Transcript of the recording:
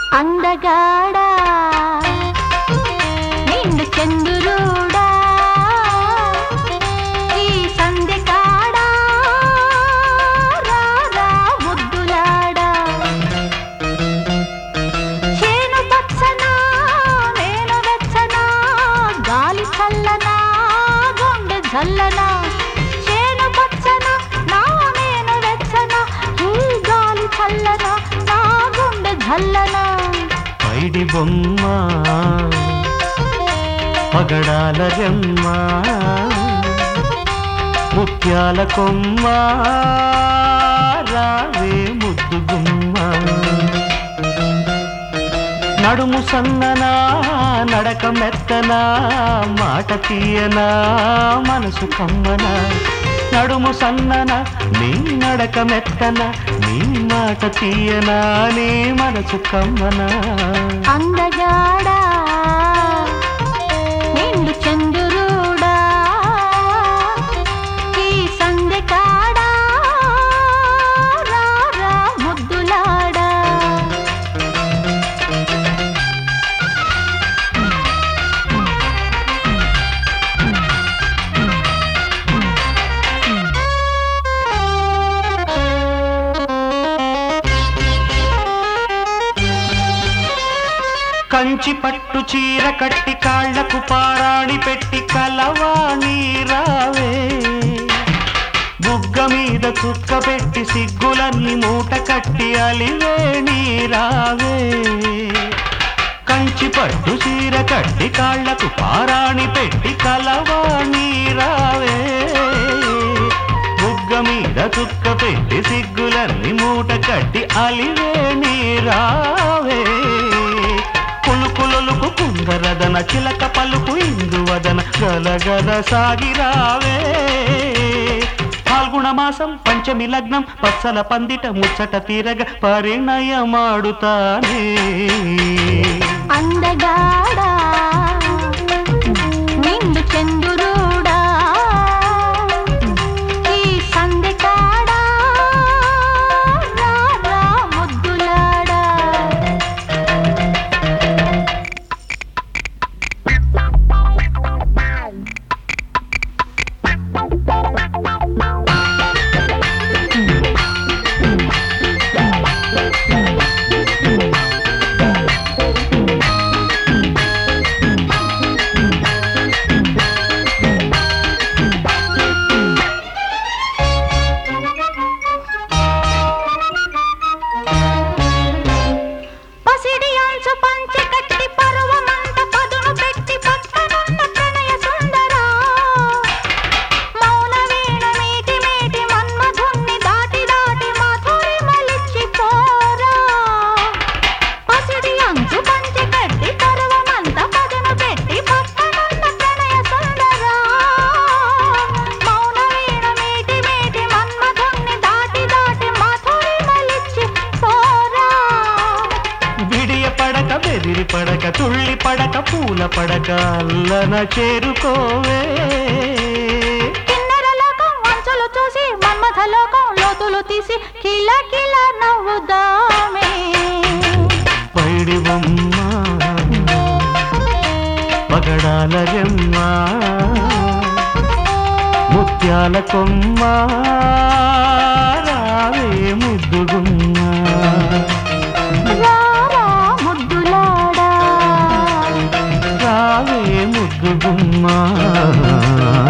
అందగాడా నిండు చంద్రుడా ఈ సంధ్య కాడా రా రా ముద్దులాడా చేను పచ్చనా నేను వెచ్చనా గాలి చల్లనా గుండె జల్లనా చేను పచ్చనా నా నేను వెచ్చనా ఈ గాలి చల్లనా నా గుండె జల్లనా పైడి బొమ్మ పగడాల రెమ్మ ముత్యాల కొమ్మ రావే ముద్దు గుమ్మ నడుము సన్ననా నడక మెత్తనా మాట తీయనా మనసు కమ్మనా నడుము సన్నన నీ నడక మెత్తన నీ మాట తీయనా నీ మనసు కమ్మనా అందగాడా నిండు చంద్రుడా ఈ సంధ్య కాడా రా రా ముద్దులాడా కంచి పట్టు చీర కట్టి కాళ్లకు పారాణి పెట్టి కలవాణి రావే బుగ్గ మీద చుక్క పెట్టి సిగ్గులన్నీ మూట కట్టి అలివేణి రావే కంచి పట్టు చీర కట్టి కాళ్లకు పారాణి పెట్టి కలవాణి రావే బుగ్గ మీద చుక్క పెట్టి సిగ్గులన్నీ మూట కట్టి అలివేణి రావే కులుకులొలుకు కుందరదన చిలక పలుకు ఇందువదన గలగల సాగిరావే ఫాల్గుణ మాసం పంచమి లగ్నం పచ్చల పందిట ముచ్చట తీరగ పరిణయమాడుతానే అందగాడా నిండు చంద్రుడా ఈ సంధ్య కాడా రా రా ముద్దులాడా పసిడి అంచు పంచె కట్టి పరువమంత పదును పెట్టి పక్కనున్న ప్రణయ సుందరా మౌన వీణ మీటి మీటి మన్మధుణ్ణి దాటి దాటి మధురి మలిచి పోరా పసిడి అంచు పంచె కట్టి పరువమంత పదును పెట్టి పక్కనున్న ప్రణయ సుందరా మౌన వీణ మీటి మీటి మన్మధుణ్ణి దాటి దాటి మధురి మలిచి పోరా విడియ పడక బెదిరి పడక తుళ్ళి పడక పూల పడక అల్లన చేరుకోవే కిన్నెర లోకం అంచులు చూసి మన్మథ లోకం లోతులు తీసి కిల కిల నవ్వుదామే పైడి బొమ్మ పగడాల రెమ్మ ముత్యాల కొమ్మ రావే ముద్దుగుమ్మ రారా ముద్దులాడా రావే ముద్దుగుమ్మ